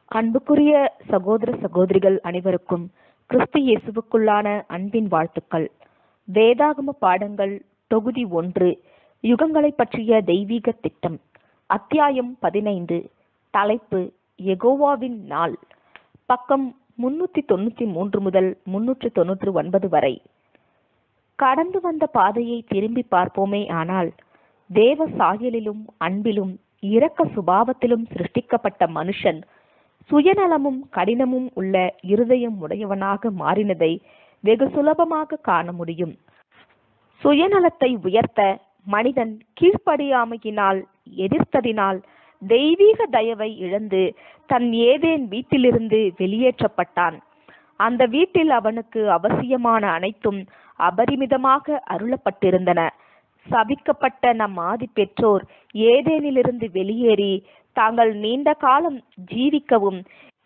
அன்புக்குரிய சகோதர சகோதரிகள் அனைவருக்கும் கிறிஸ்து இயேசுவுக்குள்ளான அன்பின் வாழ்த்துக்கள் வேதாகம பாடங்கள் தொகுதி ஒன்று யுகங்களை பற்றிய தெய்வீக திட்டம் அத்தியாயம் பதினைந்து தலைப்பு எகோவாவின் நாள் பக்கம் முன்னூத்தி தொண்ணூத்தி மூன்று முதல் முன்னூற்று தொன்னூற்று ஒன்பது வரை கடந்து வந்த பாதையை திரும்பி பார்ப்போமே ஆனால் தேவ சாயலிலும் அன்பிலும் இரக்க சுபாவத்திலும் சிருஷ்டிக்கப்பட்ட மனுஷன் சுயநலமும் கடினமும் உள்ள இருதயம் உடையவனாக மாறினதை வெகு சுலபமாக காண முடியும் சுயநலத்தை உயர்த்த மனிதன் கீழ்ப்படியாமையினால் எதிர்த்ததினால் தெய்வீக தயவை இழந்து தன் ஏதேன் வீட்டிலிருந்து வெளியேற்றப்பட்டான் அந்த வீட்டில் அவனுக்கு அவசியமான அனைத்தும் அபரிமிதமாக அருளப்பட்டிருந்தன சபிக்கப்பட்ட நம் ஆதி பெற்றோர் ஏதேனிலிருந்து வெளியேறி தாங்கள் நீண்ட காலம் ஜீவிக்கவும்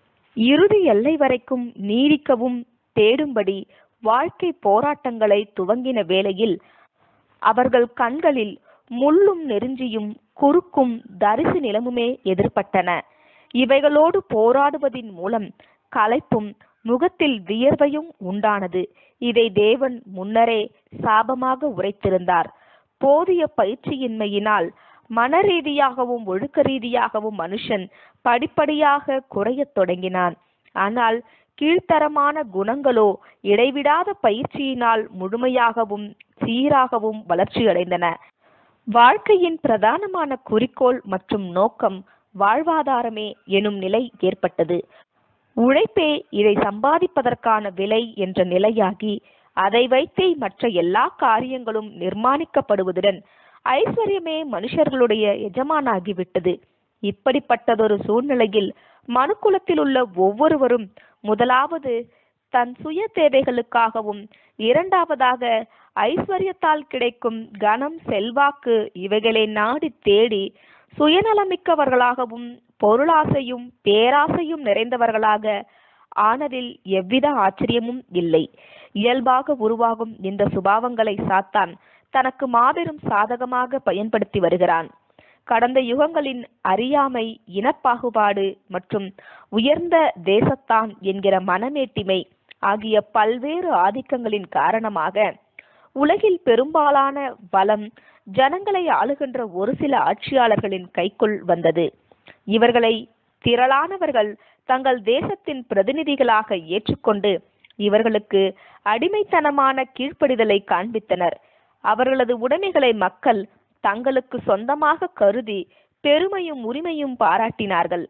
இறுதி எல்லை வரைக்கும் நீடிக்கவும் தேடும்படி வாழ்க்கை போராட்டங்களை துவங்கின வேளையில் அவர்கள் கண்களில் முள்ளும் நெருஞ்சியும் குறுக்கும் தரிசு நிலமுமே எதிர்பட்டன இவைகளோடு போராடுவதின் மூலம் களைப்பும் முகத்தில் வியர்வையும் உண்டானது இதை தேவன் முன்னரே சாபமாக உரைத்திருந்தார் போதிய பயிற்சியின்மையினால் மனரீதியாகவும் ஒழுக்க ரீதியாகவும் மனுஷன் படிப்படியாக குறையத் தொடங்கினான் ஆனால் கீழ்த்தரமான குணங்களோ இடைவிடாத பயிற்சியினால் முழுமையாகவும் சீராகவும் வளர்ச்சியடைந்தன வாழ்க்கையின் பிரதானமான குறிக்கோள் மற்றும் நோக்கம் வாழ்வாதாரமே எனும் நிலை ஏற்பட்டது உழைப்பே இதை சம்பாதிப்பதற்கான விலை என்ற நிலையாகி அதை வைத்தே மற்ற எல்லா காரியங்களும் நிர்மாணிக்கப்படுவதுடன் ஐஸ்வர்யமே மனுஷர்களுடைய எஜமானாகிவிட்டது இப்படிப்பட்டதொரு சூழ்நிலையில் மனுக்குலத்தில் உள்ள ஒவ்வொருவரும் முதலாவது தன் சுய தேவைகளுக்காகவும் இரண்டாவதாக ஐஸ்வர்யத்தால் கிடைக்கும் கனம் செல்வாக்கு இவைகளை நாடி தேடி சுயநலமிக்கவர்களாகவும் பொருளாசையும் பேராசையும் நிறைந்தவர்களாக ஆனதில் எவ்வித ஆச்சரியமும் இல்லை இயல்பாக உருவாகும் இந்த சுபாவங்களை சாத்தான் தனக்கு மாபெரும் சாதகமாக பயன்படுத்தி வருகிறான் கடந்த யுகங்களின் அறியாமை இனப்பாகுபாடு மற்றும் உயர்ந்த தேசத்தான் என்கிற மனமேட்டிமை ஆகிய பல்வேறு ஆதிக்கங்களின் காரணமாக உலகில் பெரும்பாலான வளம் ஜனங்களை ஆளுகின்ற ஒரு சில ஆட்சியாளர்களின் கைக்குள் வந்தது இவர்களை திரளானவர்கள் தங்கள் தேசத்தின் பிரதிநிதிகளாக ஏற்றுக்கொண்டு இவர்களுக்கு அடிமைத்தனமான கீழ்ப்படிதலை காண்பித்தனர் அவர்களது உடைமைகளை மக்கள் தங்களுக்கு சொந்தமாக கருதி பெருமையும் உரிமையும் பாராட்டினார்கள்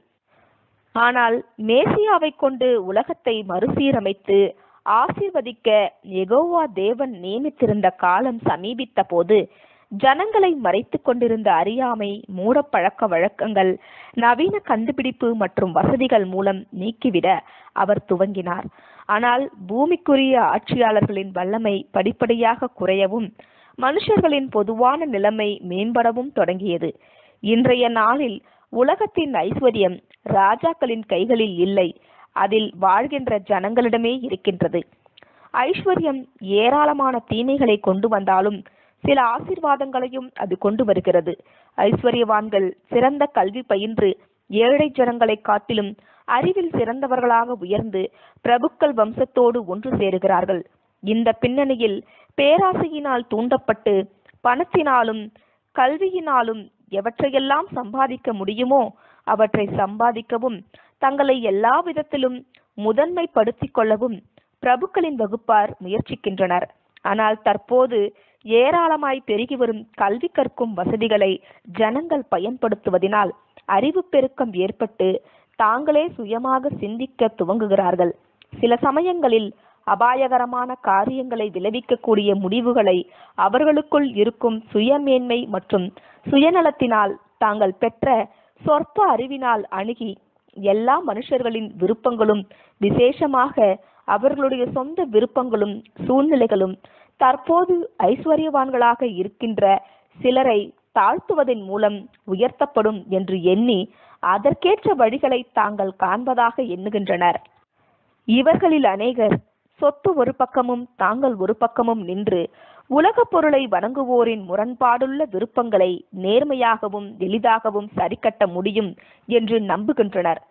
ஆனால் மேசியாவை கொண்டு உலகத்தை மறுசீரமைத்து ஆசீர்வதிக்க எகோவா தேவன் நியமித்திருந்த காலம் சமீபித்த போது ஜனங்களை மறைத்து கொண்டிருந்த அறியாமை மூடப்பழக்க வழக்கங்கள் நவீன கண்டுபிடிப்பு மற்றும் வசதிகள் மூலம் நீக்கிவிட அவர் துவங்கினார் ஆனால் பூமிக்குரிய ஆட்சியாளர்களின் வல்லமை படிப்படியாக குறையவும் மனுஷர்களின் பொதுவான நிலைமை மேம்படவும் தொடங்கியது இன்றைய நாளில் உலகத்தின் ஐஸ்வர்யம் ராஜாக்களின் கைகளில் இல்லை அதில் வாழ்கின்ற ஜனங்களிடமே இருக்கின்றது ஐஸ்வர்யம் ஏராளமான தீமைகளை கொண்டு வந்தாலும் சில ஆசிர்வாதங்களையும் அது கொண்டு வருகிறது ஐஸ்வர்யவான்கள் சிறந்த கல்வி பயின்று ஏழை ஜனங்களை காட்டிலும் அறிவில் சிறந்தவர்களாக உயர்ந்து பிரபுக்கள் வம்சத்தோடு ஒன்று சேருகிறார்கள் இந்த பின்னணியில் பேராசையினால் தூண்டப்பட்டு பணத்தினாலும் கல்வியினாலும் எவற்றையெல்லாம் சம்பாதிக்க முடியுமோ அவற்றை சம்பாதிக்கவும் தங்களை எல்லா விதத்திலும் முதன்மைப்படுத்திக் கொள்ளவும் பிரபுக்களின் வகுப்பார் முயற்சிக்கின்றனர் ஆனால் தற்போது ஏராளமாய் பெருகி வரும் கல்வி கற்கும் வசதிகளை ஜனங்கள் பயன்படுத்துவதனால் அறிவு பெருக்கம் ஏற்பட்டு தாங்களே சுயமாக சிந்திக்க துவங்குகிறார்கள் சில சமயங்களில் அபாயகரமான காரியங்களை விளைவிக்கக்கூடிய முடிவுகளை அவர்களுக்குள் இருக்கும் சுயமேன்மை மற்றும் சுயநலத்தினால் தாங்கள் பெற்ற சொற்ப அறிவினால் அணுகி எல்லா மனுஷர்களின் விருப்பங்களும் விசேஷமாக அவர்களுடைய சொந்த விருப்பங்களும் சூழ்நிலைகளும் தற்போது ஐஸ்வர்யவான்களாக இருக்கின்ற சிலரை தாழ்த்துவதன் மூலம் உயர்த்தப்படும் என்று எண்ணி அதற்கேற்ற வழிகளை தாங்கள் காண்பதாக எண்ணுகின்றனர் இவர்களில் அநேகர் சொத்து ஒரு பக்கமும் தாங்கள் ஒரு பக்கமும் நின்று உலகப் பொருளை வணங்குவோரின் முரண்பாடுள்ள விருப்பங்களை நேர்மையாகவும் எளிதாகவும் சரிக்கட்ட முடியும் என்று நம்புகின்றனர்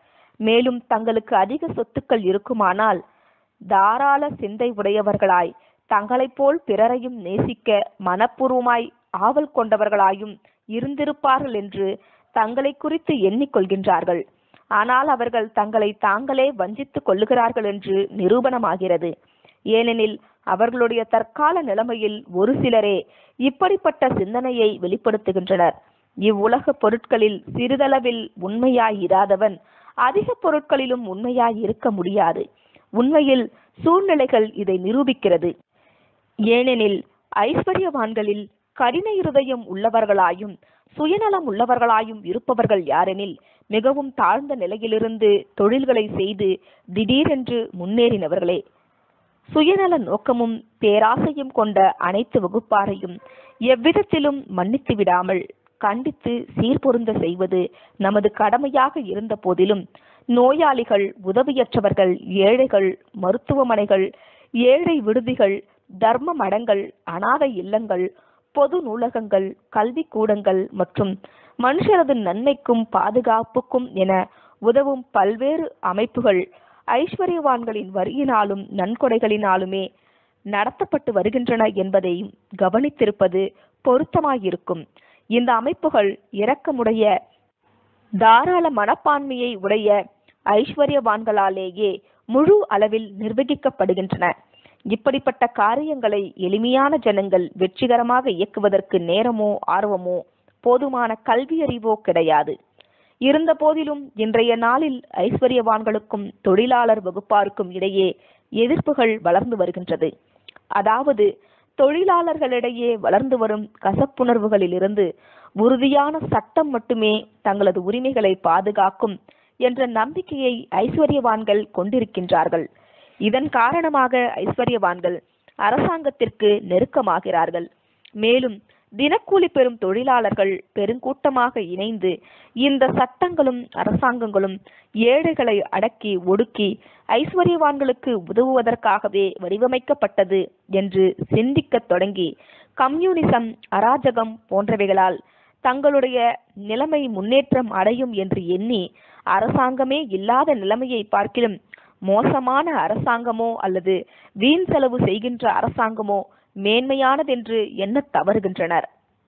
மேலும் தங்களுக்கு அதிக சொத்துக்கள் இருக்குமானால் தாராள சிந்தை உடையவர்களாய் தங்களைப் போல் பிறரையும் நேசிக்க மனப்பூர்வமாய் ஆவல் கொண்டவர்களாயும் இருந்திருப்பார்கள் என்று தங்களை குறித்து எண்ணிக்கொள்கின்றார்கள் ஆனால் அவர்கள் தங்களை தாங்களே வஞ்சித்துக் கொள்ளுகிறார்கள் என்று நிரூபணமாகிறது ஏனெனில் அவர்களுடைய தற்கால நிலைமையில் ஒரு சிலரே இப்படிப்பட்ட சிந்தனையை வெளிப்படுத்துகின்றனர் இவ்வுலக பொருட்களில் சிறிதளவில் உண்மையாய் இராதவன் அதிக பொருட்களிலும் உண்மையாய் இருக்க முடியாது உண்மையில் சூழ்நிலைகள் இதை நிரூபிக்கிறது ஏனெனில் ஐஸ்வர்யவான்களில் கடின இருதயம் உள்ளவர்களாயும் சுயநலம் உள்ளவர்களாயும் இருப்பவர்கள் யாரெனில் மிகவும் தாழ்ந்த நிலையிலிருந்து தொழில்களை செய்து திடீரென்று முன்னேறினவர்களே சுயநல நோக்கமும் பேராசையும் கொண்ட அனைத்து வகுப்பாரையும் எவ்விதத்திலும் மன்னித்து விடாமல் கண்டித்து சீர்பொருந்த செய்வது நமது கடமையாக இருந்த போதிலும் நோயாளிகள் உதவியற்றவர்கள் ஏழைகள் மருத்துவமனைகள் ஏழை விடுதிகள் தர்ம மடங்கள் அனாதை இல்லங்கள் பொது நூலகங்கள் கல்வி கூடங்கள் மற்றும் மனுஷரது நன்மைக்கும் பாதுகாப்புக்கும் என உதவும் பல்வேறு அமைப்புகள் ஐஸ்வர்யவான்களின் வரியினாலும் நன்கொடைகளினாலுமே நடத்தப்பட்டு வருகின்றன என்பதை கவனித்திருப்பது பொருத்தமாயிருக்கும் இந்த அமைப்புகள் இரக்கமுடைய தாராள மனப்பான்மையை உடைய ஐஸ்வர்யவான்களாலேயே முழு அளவில் நிர்வகிக்கப்படுகின்றன இப்படிப்பட்ட காரியங்களை எளிமையான ஜனங்கள் வெற்றிகரமாக இயக்குவதற்கு நேரமோ ஆர்வமோ போதுமான கல்வியறிவோ கிடையாது இருந்த போதிலும் இன்றைய நாளில் ஐஸ்வர்யவான்களுக்கும் தொழிலாளர் வகுப்பாருக்கும் இடையே எதிர்ப்புகள் வளர்ந்து வருகின்றது அதாவது தொழிலாளர்களிடையே வளர்ந்து வரும் கசப்புணர்வுகளிலிருந்து உறுதியான சட்டம் மட்டுமே தங்களது உரிமைகளை பாதுகாக்கும் என்ற நம்பிக்கையை ஐஸ்வர்யவான்கள் கொண்டிருக்கின்றார்கள் இதன் காரணமாக ஐஸ்வர்யவான்கள் அரசாங்கத்திற்கு நெருக்கமாகிறார்கள் மேலும் தினக்கூலி பெறும் தொழிலாளர்கள் பெருங்கூட்டமாக இணைந்து இந்த சட்டங்களும் அரசாங்கங்களும் ஏழைகளை அடக்கி ஒடுக்கி ஐஸ்வர்யவான்களுக்கு உதவுவதற்காகவே வடிவமைக்கப்பட்டது என்று சிந்திக்கத் தொடங்கி கம்யூனிசம் அராஜகம் போன்றவைகளால் தங்களுடைய நிலைமை முன்னேற்றம் அடையும் என்று எண்ணி அரசாங்கமே இல்லாத நிலைமையை பார்க்கிலும் மோசமான அரசாங்கமோ அல்லது வீண் செலவு செய்கின்ற அரசாங்கமோ மேன்மையானதென்று எண்ணத் தவறுகின்றனர்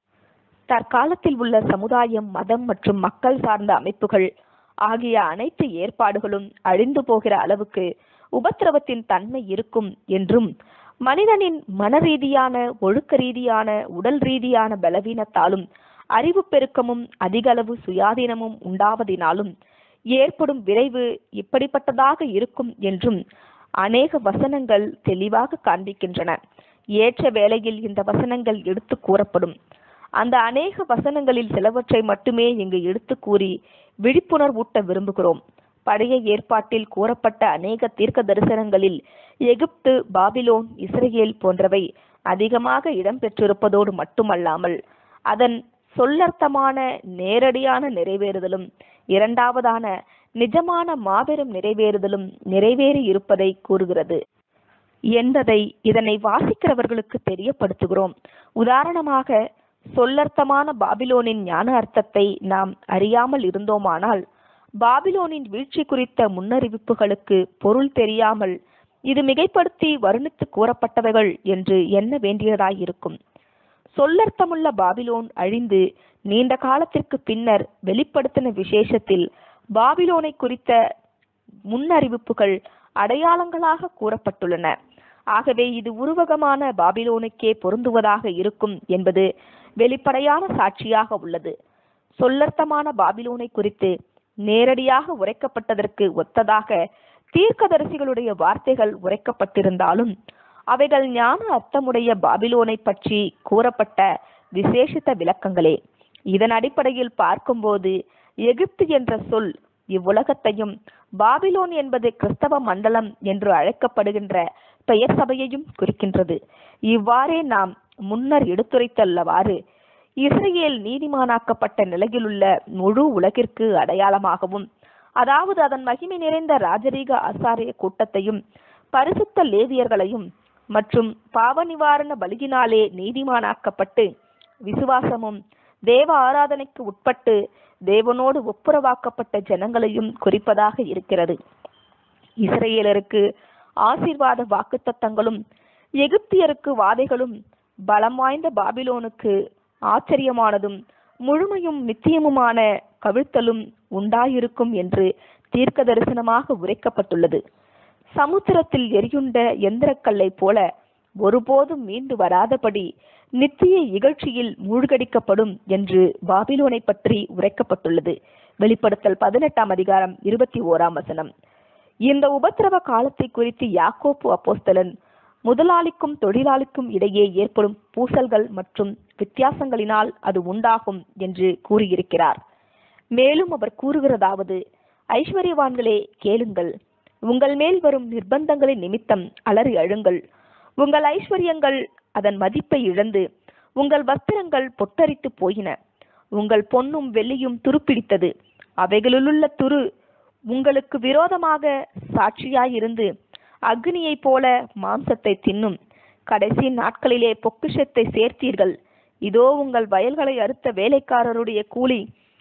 தற்காலத்தில் உள்ள சமுதாயம் மதம் மற்றும் மக்கள் சார்ந்த அமைப்புகள் ஆகிய அனைத்து ஏற்பாடுகளும் அழிந்து போகிற அளவுக்கு உபத்திரவத்தின் தன்மை இருக்கும் என்றும் மனிதனின் மனரீதியான ஒழுக்க ரீதியான உடல் ரீதியான பலவீனத்தாலும் அறிவு பெருக்கமும் அதிகளவு சுயாதீனமும் உண்டாவதினாலும் ஏற்படும் விளைவு இப்படிப்பட்டதாக இருக்கும் என்றும் அநேக வசனங்கள் தெளிவாக காண்பிக்கின்றன ஏற்ற வேளையில் இந்த வசனங்கள் எடுத்து கூறப்படும் அந்த அநேக வசனங்களில் சிலவற்றை மட்டுமே இங்கு எடுத்து கூறி விழிப்புணர்வூட்ட விரும்புகிறோம் பழைய ஏற்பாட்டில் கூறப்பட்ட அநேக தீர்க்க தரிசனங்களில் எகிப்து பாபிலோன் இஸ்ரேல் போன்றவை அதிகமாக இடம்பெற்றிருப்பதோடு மட்டுமல்லாமல் அதன் சொல்லர்த்தமான நேரடியான நிறைவேறுதலும் இரண்டாவதான நிஜமான மாபெரும் நிறைவேறுதலும் நிறைவேறி இருப்பதை கூறுகிறது என்பதை இதனை வாசிக்கிறவர்களுக்கு தெரியப்படுத்துகிறோம் உதாரணமாக சொல்லர்த்தமான பாபிலோனின் ஞான அர்த்தத்தை நாம் அறியாமல் இருந்தோமானால் பாபிலோனின் வீழ்ச்சி குறித்த முன்னறிவிப்புகளுக்கு பொருள் தெரியாமல் இது மிகைப்படுத்தி வருணித்து கூறப்பட்டவைகள் என்று எண்ண வேண்டியதாயிருக்கும் சொல்லர்த்தமுள்ள பாபிலோன் அழிந்து நீண்ட காலத்திற்கு பின்னர் வெளிப்படுத்தின விசேஷத்தில் பாபிலோனை குறித்த முன்னறிவிப்புகள் அடையாளங்களாக கூறப்பட்டுள்ளன ஆகவே இது உருவகமான பாபிலோனுக்கே பொருந்துவதாக இருக்கும் என்பது வெளிப்படையான சாட்சியாக உள்ளது சொல்லர்த்தமான பாபிலோனை குறித்து நேரடியாக உரைக்கப்பட்டதற்கு ஒத்ததாக தீர்க்கதரிசிகளுடைய வார்த்தைகள் உரைக்கப்பட்டிருந்தாலும் அவைகள் ஞான அர்த்தமுடைய பாபிலோனை பற்றி கூறப்பட்ட விசேஷித்த விளக்கங்களே இதன் அடிப்படையில் பார்க்கும்போது எகிப்து என்ற சொல் இவ்வுலகத்தையும் பாபிலோன் என்பது கிறிஸ்தவ மண்டலம் என்று அழைக்கப்படுகின்ற பெயர் சபையையும் குறிக்கின்றது இவ்வாறே நாம் முன்னர் எடுத்துரைத்தல்லவாறு இஸ்ரேல் நீதிமானாக்கப்பட்ட நிலையிலுள்ள முழு உலகிற்கு அடையாளமாகவும் அதாவது அதன் மகிமை நிறைந்த ராஜரீக ஆசாரிய கூட்டத்தையும் பரிசுத்த லேவியர்களையும் மற்றும் பாவ நிவாரண பலியினாலே நீதிமானாக்கப்பட்டு விசுவாசமும் தேவ ஆராதனைக்கு உட்பட்டு தேவனோடு ஒப்புரவாக்கப்பட்ட ஜனங்களையும் குறிப்பதாக இருக்கிறது இஸ்ரேலருக்கு ஆசீர்வாத வாக்குத்தத்தங்களும் எகிப்தியருக்கு வாதைகளும் பலம் வாய்ந்த பாபிலோனுக்கு ஆச்சரியமானதும் முழுமையும் நித்தியமுமான கவிழ்த்தலும் உண்டாயிருக்கும் என்று தீர்க்க தரிசனமாக உரைக்கப்பட்டுள்ளது சமுத்திரத்தில் எரியுண்ட எந்திரக்கல்லை போல ஒருபோதும் மீண்டு வராதபடி நித்திய இகழ்ச்சியில் மூழ்கடிக்கப்படும் என்று பாபிலோனை பற்றி உரைக்கப்பட்டுள்ளது வெளிப்படுத்தல் பதினெட்டாம் அதிகாரம் இருபத்தி ஓராம் வசனம் இந்த உபத்திரவ காலத்தை குறித்து யாக்கோப்பு அப்போஸ்தலன் முதலாளிக்கும் தொழிலாளிக்கும் இடையே ஏற்படும் பூசல்கள் மற்றும் வித்தியாசங்களினால் அது உண்டாகும் என்று கூறியிருக்கிறார் மேலும் அவர் கூறுகிறதாவது ஐஸ்வர்யவான்களே கேளுங்கள் உங்கள் மேல் வரும் நிர்பந்தங்களின் நிமித்தம் அலறி அழுங்கள் உங்கள் ஐஸ்வர்யங்கள் அதன் மதிப்பை இழந்து உங்கள் வஸ்திரங்கள் பொட்டரித்து போயின உங்கள் பொன்னும் வெள்ளியும் துருப்பிடித்தது அவைகளிலுள்ள துரு உங்களுக்கு விரோதமாக சாட்சியாயிருந்து அக்னியைப் போல மாம்சத்தை தின்னும் கடைசி நாட்களிலே பொக்கிஷத்தை சேர்த்தீர்கள் இதோ உங்கள் வயல்களை அறுத்த வேலைக்காரருடைய கூலி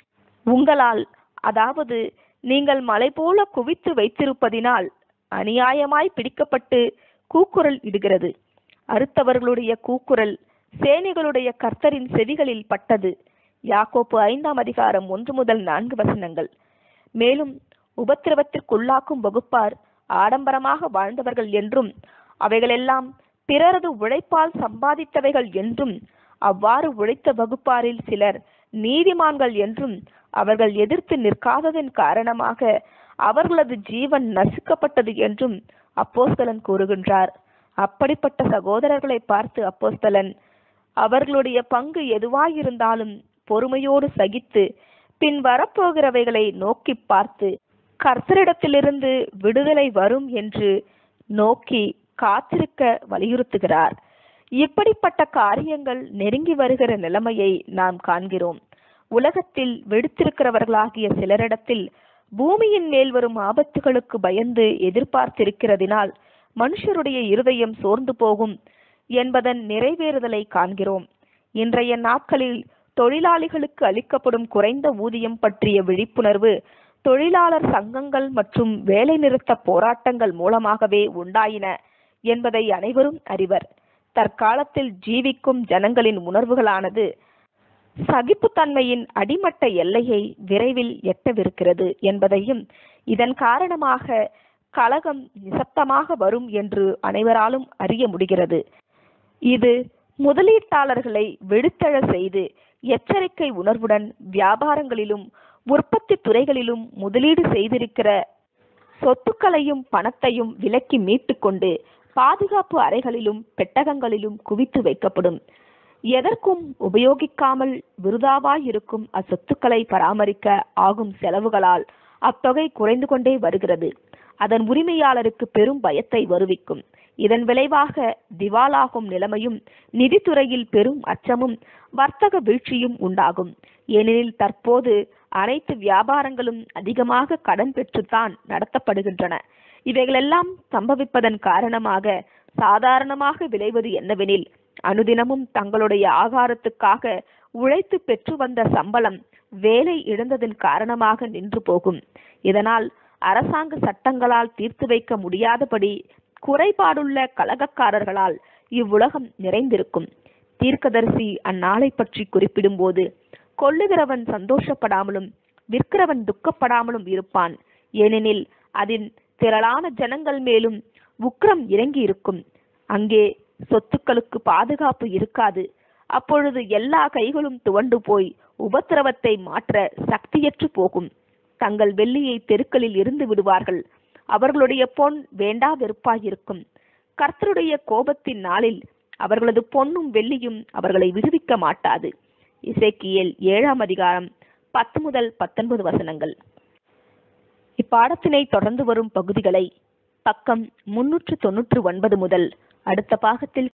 உங்களால் அதாவது நீங்கள் மலை போல குவித்து வைத்திருப்பதினால் அநியாயமாய் பிடிக்கப்பட்டு கூக்குரல் இடுகிறது அறுத்தவர்களுடைய கூக்குரல் சேனைகளுடைய கர்த்தரின் செவிகளில் பட்டது யாக்கோப்பு ஐந்தாம் அதிகாரம் ஒன்று முதல் நான்கு வசனங்கள் மேலும் உபத்திரவத்திற்குள்ளாக்கும் வகுப்பார் ஆடம்பரமாக வாழ்ந்தவர்கள் என்றும் அவைகளெல்லாம் பிறரது உழைப்பால் சம்பாதித்தவைகள் என்றும் அவ்வாறு உழைத்த வகுப்பாரில் சிலர் நீதிமான்கள் என்றும் அவர்கள் எதிர்த்து நிற்காததன் காரணமாக அவர்களது ஜீவன் நசுக்கப்பட்டது என்றும் அப்போஸ்தலன் கூறுகின்றார் அப்படிப்பட்ட சகோதரர்களை பார்த்து அப்போஸ்தலன் அவர்களுடைய பங்கு எதுவாயிருந்தாலும் பொறுமையோடு சகித்து பின் வரப்போகிறவைகளை நோக்கி பார்த்து கர்த்தரிடத்திலிருந்து விடுதலை வரும் என்று நோக்கி காத்திருக்க வலியுறுத்துகிறார் இப்படிப்பட்ட காரியங்கள் நெருங்கி வருகிற நிலைமையை நாம் காண்கிறோம் உலகத்தில் வெடித்திருக்கிறவர்களாகிய சிலரிடத்தில் பூமியின் மேல் வரும் ஆபத்துகளுக்கு பயந்து எதிர்பார்த்திருக்கிறதினால் மனுஷருடைய இருதயம் சோர்ந்து போகும் என்பதன் நிறைவேறுதலை காண்கிறோம் இன்றைய நாட்களில் தொழிலாளிகளுக்கு அளிக்கப்படும் குறைந்த ஊதியம் பற்றிய விழிப்புணர்வு தொழிலாளர் சங்கங்கள் மற்றும் வேலைநிறுத்த போராட்டங்கள் மூலமாகவே உண்டாயின என்பதை அனைவரும் அறிவர் தற்காலத்தில் ஜீவிக்கும் ஜனங்களின் உணர்வுகளானது சகிப்புத்தன்மையின் அடிமட்ட எல்லையை விரைவில் எட்டவிருக்கிறது என்பதையும் இதன் காரணமாக கலகம் நிசப்தமாக வரும் என்று அனைவராலும் அறிய முடிகிறது இது முதலீட்டாளர்களை வெடித்தழ செய்து எச்சரிக்கை உணர்வுடன் வியாபாரங்களிலும் உற்பத்தி துறைகளிலும் முதலீடு செய்திருக்கிற சொத்துக்களையும் பணத்தையும் விலக்கி மீட்டுக்கொண்டு பாதுகாப்பு அறைகளிலும் பெட்டகங்களிலும் குவித்து வைக்கப்படும் எதற்கும் உபயோகிக்காமல் விருதாவாயிருக்கும் அச்சொத்துக்களை பராமரிக்க ஆகும் செலவுகளால் அத்தொகை குறைந்து கொண்டே வருகிறது அதன் உரிமையாளருக்கு பெரும் பயத்தை வருவிக்கும் இதன் விளைவாக திவாலாகும் நிலைமையும் நிதித்துறையில் பெரும் அச்சமும் வர்த்தக வீழ்ச்சியும் உண்டாகும் ஏனெனில் தற்போது அனைத்து வியாபாரங்களும் அதிகமாக கடன் பெற்றுத்தான் நடத்தப்படுகின்றன இவைகளெல்லாம் சம்பவிப்பதன் காரணமாக சாதாரணமாக விளைவது என்னவெனில் அனுதினமும் தங்களுடைய ஆகாரத்துக்காக உழைத்து பெற்று வந்த சம்பளம் வேலை இழந்ததன் காரணமாக நின்று போகும் இதனால் அரசாங்க சட்டங்களால் தீர்த்து வைக்க முடியாதபடி குறைபாடுள்ள கலகக்காரர்களால் இவ்வுலகம் நிறைந்திருக்கும் தீர்க்கதரிசி அந்நாளை பற்றி குறிப்பிடும்போது கொள்ளுகிறவன் சந்தோஷப்படாமலும் விற்கிறவன் துக்கப்படாமலும் இருப்பான் ஏனெனில் அதன் திரளான ஜனங்கள் மேலும் உக்கிரம் இறங்கி இருக்கும் அங்கே சொத்துக்களுக்கு பாதுகாப்பு இருக்காது அப்பொழுது எல்லா கைகளும் துவண்டு போய் உபத்திரவத்தை மாற்ற சக்தியற்று போகும் தங்கள் வெள்ளியை தெருக்களில் இருந்து விடுவார்கள் அவர்களுடைய பொன் வேண்டா வெறுப்பாயிருக்கும் கர்த்தருடைய கோபத்தின் நாளில் அவர்களது பொன்னும் வெள்ளியும் அவர்களை விடுவிக்க மாட்டாது இசைக்கியல் ஏழாம் அதிகாரம் பத்து முதல் பத்தொன்பது வசனங்கள் இப்பாடத்தினை தொடர்ந்து வரும் பகுதிகளை பக்கம் முன்னூற்று தொன்னூற்று ஒன்பது முதல் அடுத்த பாகத்தில்